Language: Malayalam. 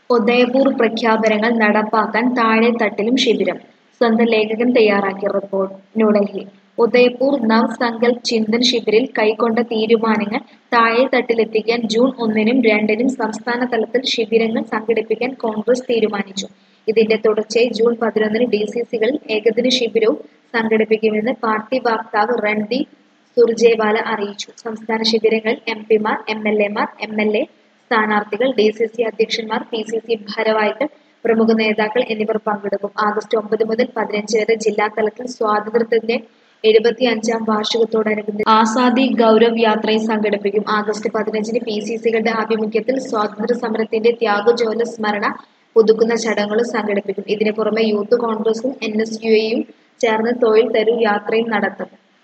ഉദയപൂർ പ്രഖ്യാപനങ്ങൾ നടപ്പാക്കാൻ താഴെത്തട്ടിലും ശിബിരം സ്വന്തം ലേഖകൻ തയ്യാറാക്കിയ റിപ്പോർട്ട് ന്യൂഡൽഹി ഉദയ്പൂർ നവ് സങ്കൽപ് ചിന്തൻ ശിബിരിൽ കൈക്കൊണ്ട തീരുമാനങ്ങൾ താഴെത്തട്ടിലെത്തിക്കാൻ ജൂൺ ഒന്നിനും രണ്ടിനും സംസ്ഥാന തലത്തിൽ ശിബിരങ്ങൾ സംഘടിപ്പിക്കാൻ കോൺഗ്രസ് തീരുമാനിച്ചു ഇതിന്റെ തുടർച്ചയായി ജൂൺ പതിനൊന്നിന് ഡി സി സികളിൽ ഏകദിന ശിബിരവും സംഘടിപ്പിക്കുമെന്ന് പാർട്ടി വക്താവ് രൺദീപ് സുർജേവാല അറിയിച്ചു സംസ്ഥാന ശിബിരങ്ങളിൽ എം പിമാർ എം എൽ എമാർ എം എൽ എ സ്ഥാനാർത്ഥികൾ ഡി സി സി അധ്യക്ഷന്മാർ പി സി സി ഭാരവാഹികൾ പ്രമുഖ നേതാക്കൾ എന്നിവർ പങ്കെടുക്കും ആഗസ്റ്റ് ഒമ്പത് മുതൽ പതിനഞ്ച് വരെ ജില്ലാ തലത്തിൽ സ്വാതന്ത്ര്യത്തിന്റെ എഴുപത്തി അഞ്ചാം വാർഷികത്തോടനുബന്ധിച്ച് ആസാദി ഗൗരവ് യാത്രയും സംഘടിപ്പിക്കും ആഗസ്റ്റ് പതിനഞ്ചിന് പി സി സികളുടെ ആഭിമുഖ്യത്തിൽ സ്വാതന്ത്ര്യ സമരത്തിന്റെ ത്യാഗജ്വാല സ്മരണ പുതുക്കുന്ന ചടങ്ങുകളും സംഘടിപ്പിക്കും ഇതിനു പുറമെ യൂത്ത് കോൺഗ്രസും എൻ എസ് യുയും ചേർന്ന് തൊഴിൽ തരൂ യാത്രയും നടത്തും